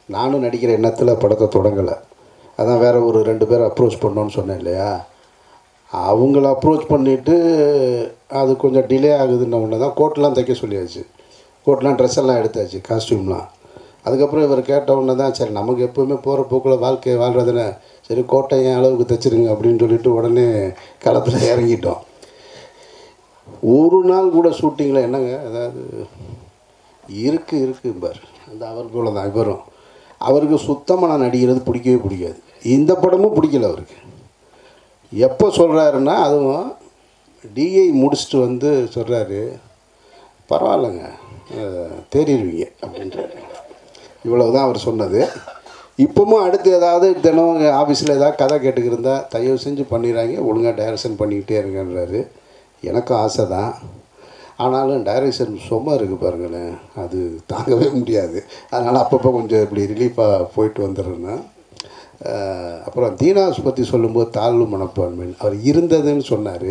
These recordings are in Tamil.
நானும் நடிக்கிற எண்ணத்தில் படத்தை தொடங்கலை அதான் வேறு ஒரு ரெண்டு பேர் அப்ரோச் பண்ணோன்னு சொன்னேன் இல்லையா அவங்கள அப்ரோச் பண்ணிவிட்டு அது கொஞ்சம் டிலே ஆகுதுன்ன உடனே தான் கோட்லாம் தைக்க சொல்லியாச்சு கோட்லாம் ட்ரெஸ் எல்லாம் எடுத்தாச்சு காஸ்டியூம்லாம் அதுக்கப்புறம் இவர் கேட்ட உடனே தான் சரி நமக்கு எப்போவுமே போகிற போக்கில் வாழ்க்கை வாழ்கிறதுல சரி கோட்டை என் அளவுக்கு தைச்சிருங்க அப்படின்னு சொல்லிட்டு உடனே களத்தில் இறங்கிட்டோம் ஒரு நாள் கூட ஷூட்டிங்கில் என்னங்க அதாவது இருக்கு இருக்கு பார் அந்த அவர் போல தான் இவரும் அவருக்கு சுத்தமாக நான் நடிக்கிறது பிடிக்கவே பிடிக்காது இந்த படமும் பிடிக்கல அவருக்கு எப்போ சொல்கிறாருன்னா அதுவும் டிஐ முடிச்சுட்டு வந்து சொல்கிறாரு பரவாயில்லைங்க அஹ், தேறிடுவீங்க அப்படின்றாரு இவ்வளவு தான் அவர் சொன்னது இப்போவும் அடுத்து ஏதாவது தினம் ஆஃபீஸில் ஏதாவது கதை கேட்டுக்கிருந்தா தயவு செஞ்சு பண்ணிடுறாங்க ஒழுங்காக டைரக்ஷன் பண்ணிக்கிட்டே இருங்கன்றாரு எனக்கும் ஆசை தான் ஆனாலும் டைரக்ஷன் சும்மா இருக்குது பாருங்களேன் அது தாங்கவே முடியாது அதனால் அப்பப்போ கொஞ்சம் இப்படி ரிலீஃபாக போயிட்டு வந்துடுறேன் அஹ் அப்புறம் தீனாஸ் பற்றி சொல்லும்போது தாழ்வு மனப்பான்மை அவர் இருந்ததுன்னு சொன்னார்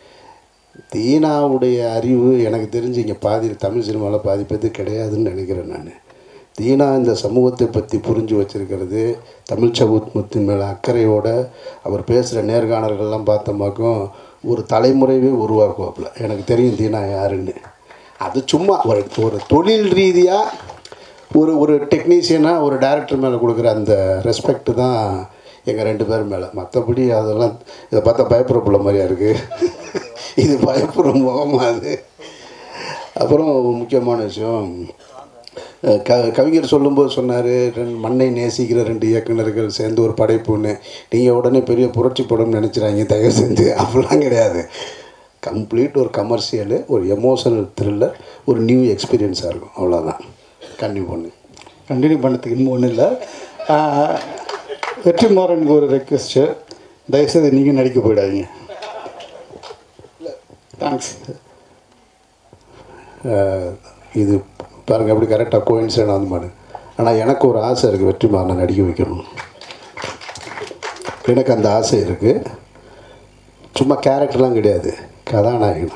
தீனாவுடைய அறிவு எனக்கு தெரிஞ்சு இங்கே பாதி தமிழ் சினிமாவில் பாதி பேர்த்து கிடையாதுன்னு நினைக்கிறேன் நான் தீனா இந்த சமூகத்தை பற்றி புரிஞ்சு வச்சிருக்கிறது தமிழ் சமூகத்தின் மேலே அக்கறையோட அவர் பேசுகிற நேர்காணல்கள்லாம் பார்த்தோமாக்கும் ஒரு தலைமுறையே உருவாக்குவாப்புல எனக்கு தெரியும் தீனா யாருன்னு அது சும்மா ஒரு ஒரு தொழில் ரீதியாக ஒரு ஒரு டெக்னீஷியனாக ஒரு டைரக்டர் மேலே கொடுக்குற அந்த ரெஸ்பெக்ட் தான் எங்கள் ரெண்டு பேர் மேலே மற்றபடி அதெல்லாம் இதை பார்த்தா பயப்படுற பிள்ளை மாதிரியா இருக்குது இது பயப்படுற முகமா அது அப்புறம் முக்கியமான விஷயம் அஹ் க கவிஞர் சொல்லும்போது சொன்னார் ரெண்டு மண்ணை நேசிக்கிற ரெண்டு இயக்குனர்கள் சேர்ந்து ஒரு படைப்புன்னு நீங்கள் உடனே பெரிய புரட்சி படம்னு நினச்சிடாங்க தயவு செஞ்சு அப்படிலாம் கிடையாது கம்ப்ளீட் ஒரு கமர்ஷியலு ஒரு எமோஷனல் த்ரில்லர் ஒரு நியூ எக்ஸ்பீரியன்ஸாக இருக்கும் அவ்வளோதான் கண்டினியூ பண்ணு கண்டினியூ பண்ணதுக்கு இன்னும் ஒன்றும் இல்லை வெற்றிமாறனுக்கு ஒரு ரெக்வெஸ்ட்டு தயவுசெய்து நீங்கள் நடிக்க போயிடாதீங்க தேங்க்ஸ் அஹ் இது பாருங்கள் அப்படி கரெக்டாக கோயின்சைடாக வந்து பாரு ஆனால் எனக்கு ஒரு ஆசை இருக்குது வெற்றிமாறனை நடிக்க வைக்கணும் எனக்கு அந்த ஆசை இருக்குது சும்மா கேரக்டர்லாம் கிடையாது கதாநாயகன்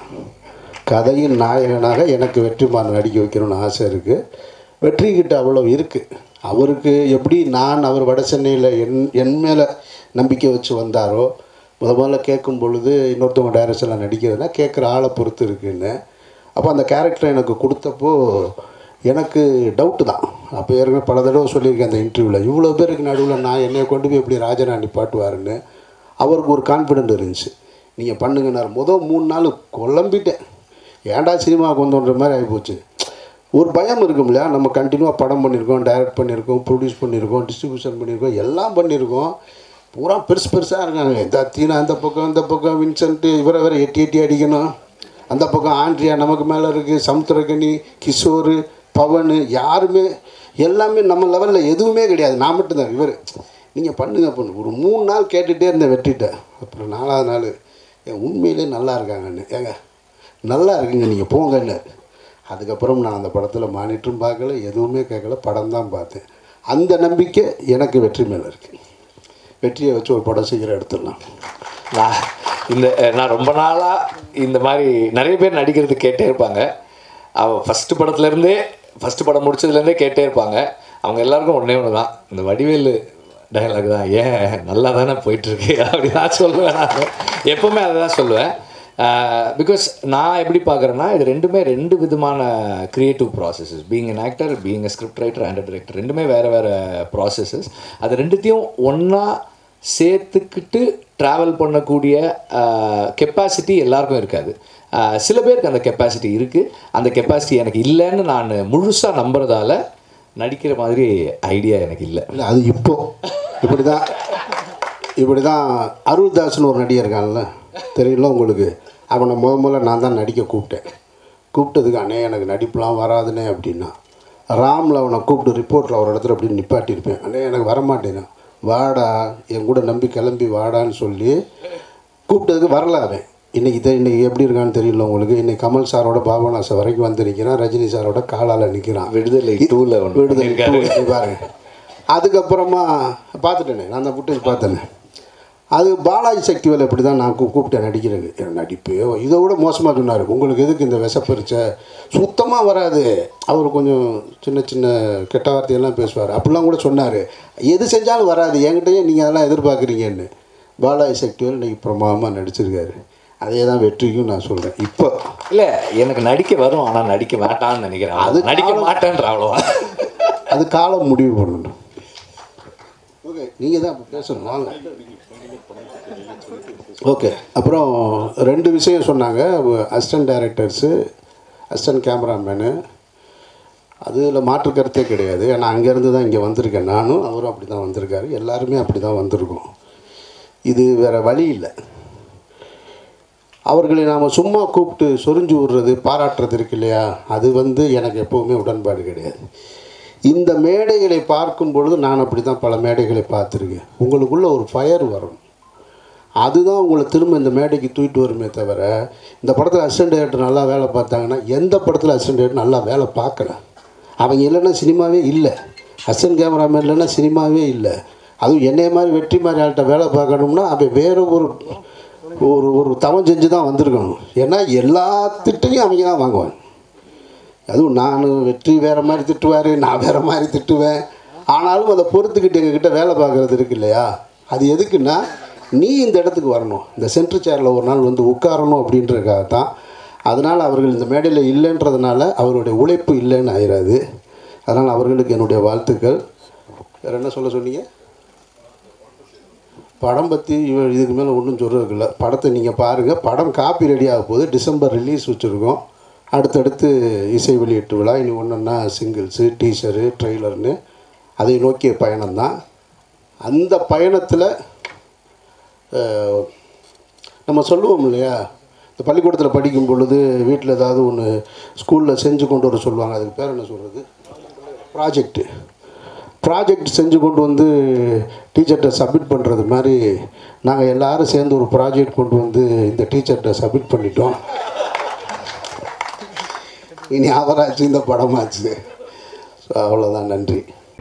கதையின் நாயகனாக எனக்கு வெற்றிமாறன் நடிக்க வைக்கணும்னு ஆசை இருக்குது வெற்றி கிட்ட அவ்வளோ இருக்குது அவருக்கு எப்படி நான் அவர் வட சென்னையில் என் என் மேலே நம்பிக்கை வச்சு வந்தாரோ முத முதல்ல கேட்கும் பொழுது இன்னொருத்தவங்க டைரக்ஷனில் நடிக்கிறதுனா கேட்குற ஆளை பொறுத்து இருக்குன்னு அப்போ அந்த கேரக்டரை எனக்கு கொடுத்தப்போ எனக்கு டவுட்டு தான் அப்போ ஏற்கனவே பல தடவை சொல்லியிருக்கேன் அந்த இன்டர்வியூவில் இவ்வளோ பேருக்கு நடுவில் நான் என்னைய கொண்டு போய் எப்படி ராஜனா நிப்பாட்டுவாருன்னு அவருக்கு ஒரு கான்ஃபிடென்ட் இருந்துச்சு நீங்கள் பண்ணுங்கன்னாரு முதல் மூணு நாள் குழம்பிட்டேன் ஏன்டா சினிமாவுக்கு வந்தோன்ற மாதிரி ஆகிப்போச்சு ஒரு பயம் இருக்கும் இல்லையா நம்ம கண்டினியூவாக படம் பண்ணியிருக்கோம் டைரக்ட் பண்ணியிருக்கோம் ப்ரொடியூஸ் பண்ணியிருக்கோம் டிஸ்ட்ரிபியூஷன் பண்ணியிருக்கோம் எல்லாம் பண்ணியிருக்கோம் பூரா பெருசு பெருசாக இருக்காங்க இந்த தீனா அந்த பக்கம் இந்த பக்கம் வின்சென்ட்டு இவரை வேற எட்டி எட்டி அடிக்கணும் அந்த பக்கம் ஆண்ட்ரியா நமக்கு மேலே இருக்குது சமுத்திரகனி கிஷோர் பவன் யாருமே எல்லாமே நம்ம லெவலில் எதுவுமே கிடையாது நான் மட்டும்தான் இவர் நீங்கள் பண்ணுங்க பண்ணு ஒரு மூணு நாள் கேட்டுகிட்டே இருந்தேன் வெட்டிட்டேன் அப்புறம் நாலாவது நாள் என் உண்மையிலே நல்லா இருக்காங்கன்னு ஏங்க நல்லா இருக்குங்க நீங்கள் போங்கன்னு அதுக்கப்புறம் நான் அந்த படத்தில் மானிட்டரும் பார்க்கல எதுவுமே கேட்கல படம் தான் பார்த்தேன் அந்த நம்பிக்கை எனக்கு வெற்றி மேலே இருக்குது வெற்றியை வச்சு ஒரு படம் சீக்கிரம் எடுத்துடலாம் நான் இந்த நான் ரொம்ப நாளாக இந்த மாதிரி நிறைய பேர் நடிக்கிறது கேட்டே இருப்பாங்க அவள் ஃபஸ்ட்டு படத்துலேருந்தே ஃபஸ்ட்டு படம் முடிச்சதுலேருந்தே கேட்டே இருப்பாங்க அவங்க எல்லாருக்கும் ஒன்றே ஒன்று தான் இந்த வடிவேலு டயலாக் தான் ஏன் நல்லா தானே போயிட்டுருக்கு அப்படி தான் சொல்லுவேன் நான் எப்போவுமே அதை தான் சொல்லுவேன் பிகாஸ் நான் எப்படி பார்க்குறேன்னா இது ரெண்டுமே ரெண்டு விதமான creative processes being an actor being a script writer and director ரெண்டுமே வேறு வேறு ப்ராசஸஸ் அது ரெண்டுத்தையும் ஒன்றா சேர்த்துக்கிட்டு ட்ராவல் பண்ணக்கூடிய கெப்பாசிட்டி எல்லாருக்கும் இருக்காது ஆஹ் சில பேருக்கு அந்த கெப்பாசிட்டி இருக்குது அந்த கெப்பாசிட்டி எனக்கு இல்லைன்னு நான் முழுசாக நம்புறதால நடிக்கிற மாதிரி ஐடியா எனக்கு இல்லை இல்லை அது இப்போ இப்படி தான் இப்படி தான் அருள்தாஸ்னு ஒரு நடிகர் இருக்கான்ல தெரியல உங்களுக்கு அவனை முத முதல்ல நான் தான் நடிக்க கூப்பிட்டேன் கூப்பிட்டதுக்கு அண்ணே எனக்கு நடிப்புலாம் வராதுனே அப்படின்னா ராமில் அவனை கூப்பிட்டு ரிப்போர்ட்டில் ஒரு இடத்துல அப்படி நிப்பாட்டியிருப்பேன் அண்ணே எனக்கு வரமாட்டேனா வாடா என் கூட நம்பி கிளம்பி வாடான்னு சொல்லி கூப்பிட்டதுக்கு வரல அவன் இன்றைக்கி தான் இன்றைக்கி எப்படி இருக்கான்னு தெரியல உங்களுக்கு இன்னைக்கு கமல் சாரோட பாபநாசம் வரைக்கும் வந்து நிற்கிறான் ரஜினி சாரோட காலால் நிற்கிறான் விடுதலை டூவில் ஒன்று விடுதலை டூ பாருங்க அதுக்கப்புறமா பார்த்துட்டேனே நான் அந்த ஃபுட்டேஜ் பார்த்தேனே அது பாலாஜி சக்திவேல் இப்படி தான் நான் கூ- கூப்பிட்டேன் நடிக்கிறதுக்கு என் நடிப்பு இதை விட மோசமாக சொன்னார் உங்களுக்கு எதுக்கு இந்த விஷப்பரிச்சை சுத்தமாக வராது அவர் கொஞ்சம் சின்ன சின்ன கெட்ட வார்த்தையெல்லாம் பேசுவார் அப்படிலாம் கூட சொன்னார் எது செஞ்சாலும் வராது என்கிட்டயே நீங்கள் அதெல்லாம் எதிர்பார்க்குறீங்கன்னு பாலாஜி சக்திவேல் இன்னைக்கு பிரமாதமாக நடிச்சிருக்காரு அதே தான் வெற்றிக்கும் நான் சொல்கிறேன் இப்போ இல்லை எனக்கு நடிக்க வரும் ஆனால் நடிக்க வேண்டாம்னு நினைக்கிறேன் அது அது நடிக்க காலம். மாட்டேன்ற அவ்வளோவா அது காலம் முடிவு பண்ணணும் ஓகே நீங்கள் தான் அப்போ பேசணும் வாங்க ஓகே அப்புறம் ரெண்டு விஷயம் சொன்னாங்க அசிஸ்டன்ட் டைரக்டர்ஸு அசிஸ்டன்ட் கேமராமேனு அதில் மாற்று கருத்தே கிடையாது ஏன்னா அங்கேருந்து தான் இங்கே வந்திருக்கேன் நானும் அவரும் அப்படி தான் வந்திருக்காரு எல்லாருமே அப்படி தான் வந்திருக்கோம் இது வேறு வழி இல்லை அவர்களை நாம் சும்மா கூப்பிட்டு சொரிஞ்சு விடுறது பாராட்டுறது இருக்கு இல்லையா அது வந்து எனக்கு எப்போவுமே உடன்பாடு கிடையாது இந்த மேடைகளை பார்க்கும் பொழுது நான் அப்படி தான் பல மேடைகளை பார்த்துருக்கேன் உங்களுக்குள்ள ஒரு ஃபயர் வரும் அதுதான் உங்களை திரும்ப இந்த மேடைக்கு தூக்கிட்டு வருமே தவிர இந்த படத்தில் அசிஸ்டன்ட் டேரக்டர் நல்லா வேலை பார்த்தாங்கன்னா எந்த படத்தில் அசிஸ்டன்ட் டேரக்டர் நல்லா வேலை பார்க்கல அவங்க இல்லைன்னா சினிமாவே இல்லை அசிஸ்டன்ட் கேமராமேன் இல்லைன்னா சினிமாவே இல்லை அதுவும் என்னைய மாதிரி வெற்றி மாதிரி ஆள்கிட்ட வேலை பார்க்கணும்னா அவன் வேறு ஒரு ஒரு ஒரு தவம் செஞ்சு தான் வந்திருக்கணும் ஏன்னா எல்லா திட்டையும் அவங்க தான் வாங்குவாங்க அதுவும் நான் வெற்றி வேறு மாதிரி திட்டுவார் நான் வேறு மாதிரி திட்டுவேன் ஆனாலும் அதை பொறுத்துக்கிட்டு எங்ககிட்ட வேலை பார்க்குறது இருக்கு இல்லையா அது எதுக்குன்னா நீ இந்த இடத்துக்கு வரணும் இந்த சென்ட்ரு சேரில் ஒரு நாள் வந்து உட்காரணும் அப்படின்றதுக்காக தான் அதனால் அவர்கள் இந்த மேடையில் இல்லைன்றதுனால அவருடைய உழைப்பு இல்லைன்னு ஆயிடாது அதனால் அவர்களுக்கு என்னுடைய வாழ்த்துக்கள் வேறு என்ன சொல்ல சொன்னீங்க படம் பற்றி இவ இதுக்கு மேலே ஒன்றும் சொல்கிறதுக்கு இல்லை படத்தை நீங்கள் பாருங்கள் படம் காப்பி ரெடி ஆக போகுது டிசம்பர் ரிலீஸ் வச்சுருக்கோம் அடுத்தடுத்து இசை வெளியீட்டு விழா இனி ஒன்றுன்னா சிங்கிள்ஸு டீசரு ட்ரெய்லர்னு அதை நோக்கிய பயணம்தான் அந்த பயணத்தில் அஹ், நம்ம சொல்லுவோம் இல்லையா இந்த பள்ளிக்கூடத்தில் படிக்கும் பொழுது வீட்டில் ஏதாவது ஒன்று ஸ்கூலில் செஞ்சு கொண்டு வர சொல்லுவாங்க அதுக்கு பேர் என்ன சொல்கிறது ப்ராஜெக்ட்டு ப்ராஜெக்ட் செஞ்சு கொண்டு வந்து டீச்சர்கிட்ட சப்மிட் பண்ணுறது மாதிரி நாங்கள் எல்லாரும் சேர்ந்து ஒரு ப்ராஜெக்ட் கொண்டு வந்து இந்த டீச்சர்கிட்ட சப்மிட் பண்ணிட்டோம் இனி அவராச்சு இந்த படமாச்சு ஸோ அவ்வளோதான் நன்றி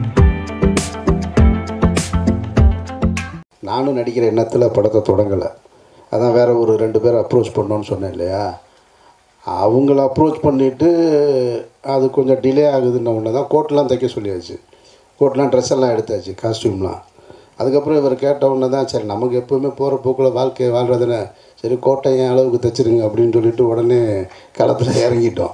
நானும் நடிக்கிற எண்ணத்தில் படத்தை தொடங்கலை அதான் வேற ஒரு ரெண்டு பேர் அப்ரோச் பண்ணோன்னு சொன்னேன் இல்லையா அவங்கள அப்ரோச் பண்ணிவிட்டு அது கொஞ்சம் டிலே ஆகுதுன்ன உடனே தான் கோட்லாம் தைக்க சொல்லியாச்சு கோட்லாம் ட்ரெஸ் எல்லாம் எடுத்தாச்சு காஸ்டியூம்லாம் அதுக்கப்புறம் இவர் கேட்ட உடனே தான் சரி நமக்கு எப்போவுமே போகிற போக்கில் வாழ்க்கை வாழ்கிறதுன சரி கோட்டை என் அளவுக்கு தைச்சிருங்க அப்படின்னு சொல்லிட்டு உடனே களத்தில் இறங்கிட்டோம்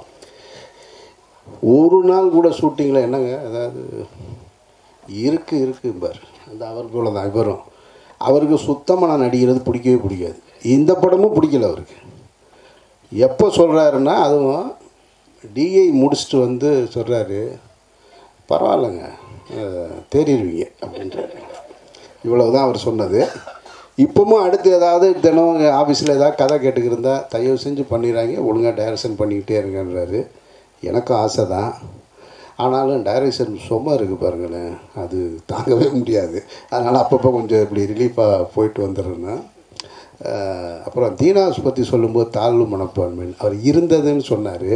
ஒரு நாள் கூட ஷூட்டிங்கில் என்னங்க அதாவது இருக்கு இருக்கு பார் அந்த அவர் போல தான் இவரும் அவருக்கு சுத்தமாக நான் நடிக்கிறது பிடிக்கவே பிடிக்காது இந்த படமும் பிடிக்கல அவருக்கு எப்போ சொல்கிறாருன்னா அதுவும் டிஐ முடிச்சுட்டு வந்து சொல்கிறாரு பரவாயில்லைங்க அஹ், தேறிடுவீங்க அப்படின்றாரு இவ்வளவு தான் அவர் சொன்னது இப்போவும் அடுத்து ஏதாவது தினம் ஆஃபீஸில் ஏதாவது கதை கேட்டுக்கிட்டு இருந்தால் தயவு செஞ்சு பண்ணிடுறாங்க ஒழுங்காக டைரக்ஷன் பண்ணிக்கிட்டே இருங்கன்றாரு எனக்கும் ஆசை தான் ஆனாலும் டைரக்ஷன் சும்மா இருக்குது பாருங்களேன் அது தாங்கவே முடியாது அதனால் அப்பப்போ கொஞ்சம் இப்படி ரிலீஃபாக போயிட்டு வந்துடுறேன்னா அஹ், அப்புறம் தீனாஸ் பற்றி சொல்லும்போது தாழ்வு மனப்பான்மை அவர் இருந்ததுன்னு சொன்னார்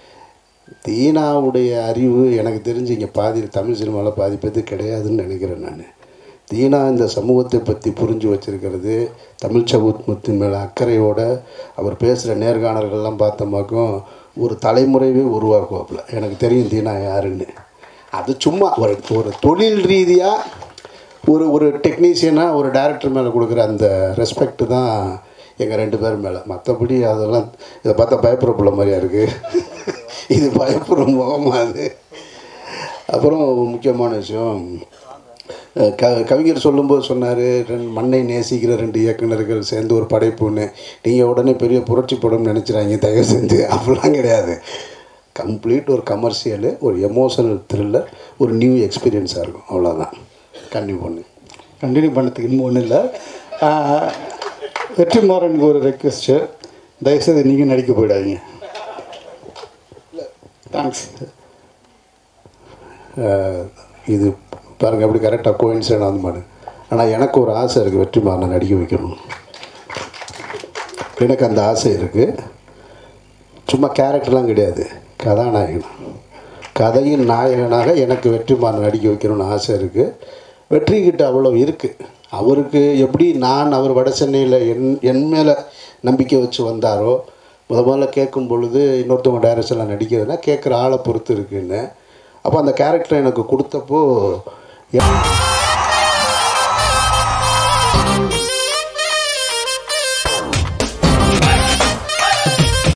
தீனாவுடைய அறிவு எனக்கு தெரிஞ்சு இங்கே பாதி தமிழ் சினிமாவில் பாதி பேத்து கிடையாதுன்னு நினைக்கிறேன் நான் தீனா இந்த சமூகத்தை பற்றி புரிஞ்சு வச்சிருக்கிறது தமிழ் சமூகத்தின் மேலே அக்கறையோட அவர் பேசுகிற நேர்காணல்கள்லாம் பார்த்தோமாக்கும் ஒரு தலைமுறையவே உருவாக்குவாப்புல எனக்கு தெரியும் தீனா யாருன்னு அது சும்மா ஒரு ஒரு தொழில் ரீதியாக ஒரு ஒரு டெக்னீஷியனாக ஒரு டைரக்டர் மேலே கொடுக்குற அந்த ரெஸ்பெக்ட் தான் எங்கள் ரெண்டு பேர் மேலே மற்றபடி அதெல்லாம் இதை பார்த்தா பயப்படுற பிள்ளை மாதிரியா இருக்குது இது பயப்படுற முகமாக அது அப்புறம் முக்கியமான விஷயம் அஹ் க கவிஞர் சொல்லும்போது சொன்னார் ரெண்டு மண்ணை நேசிக்கிற ரெண்டு இயக்குனர்கள் சேர்ந்து ஒரு படைப்புன்னு நீங்கள் உடனே பெரிய புரட்சி படம்னு நினச்சிடாங்க தயவு செஞ்சு அப்படிலாம் கிடையாது கம்ப்ளீட் ஒரு கமர்ஷியலு ஒரு எமோஷனல் த்ரில்லர் ஒரு நியூ எக்ஸ்பீரியன்ஸாக இருக்கும் அவ்வளோதான் கன்னியூ பண்ணு கண்டினியூ பண்ணதுக்கு இன்னும் ஒன்றும் இல்லை வெற்றிமாறனுக்கு ஒரு ரெக்வெஸ்ட்டு தயவுசெய்து நீங்கள் நடிக்க போயிடாதீங்க தேங்க்ஸ் அஹ் இது பாருங்கள் எப்படி கரெக்டாக கோயின்சைட் ஆகுது மாடு ஆனால் எனக்கு ஒரு ஆசை இருக்குது வெற்றிமாறனை நடிக்க வைக்கணும் எனக்கு அந்த ஆசை இருக்குது சும்மா கேரக்டர்லாம் கிடையாது கதாநாயகன் கதையின் நாயகனாக எனக்கு வெற்றிமாறன் நடிக்க வைக்கணும்னு ஆசை இருக்குது வெற்றிக்கிட்ட அவ்வளோ இருக்குது அவருக்கு எப்படி நான் அவர் வட சென்னையில் என் என் மேலே நம்பிக்கை வச்சு வந்தாரோ முத முதல்ல கேட்கும் பொழுது இன்னொருத்தவங்க டைரக்ஷனில் நடிக்கிறதுனா கேட்குற ஆளை பொறுத்து இருக்குன்னு அப்போ அந்த கேரக்டரை எனக்கு கொடுத்தப்போ எ-